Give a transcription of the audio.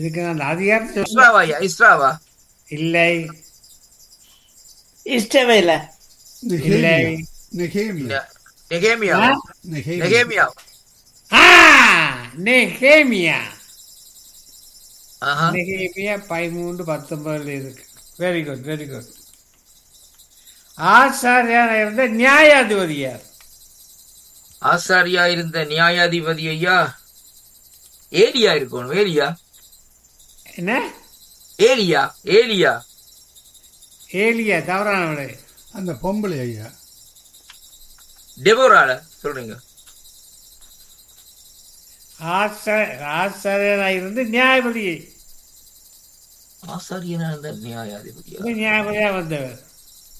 இதுக்கு நான் அந்த அதிகாரத்தை சொல்ல- இஸ்ராவா ஐயா இஸ்ராவா இல்லை இஷ்டவேல இல்லை நெகேமியா நெகேமியா நெகேமியா ஆ? நெகேமியா நெகேமியா ஆ நெகேமியா ஆஹா நெகேமியா பதிமூன்று பத்தொன்பதுல இருக்கு வெரி குட் வெரி குட் ஆசாரியான இருந்த நியாயாதிபதியார் ஆசாரியா இருந்த நியாயாதிபதி ஐயா ஏலியா இருக்கணும் ஏலியா என்ன ஏலியா ஏலியா ஏலியா தவறானவளே அந்த பொம்பளை ஐயா டெபோரால சொல்றீங்க ஆசாரியனா இருந்து நியாயபதி ஆசாரியனா இருந்த நியாயாதிபதியா நியாயபதியா வந்தவர்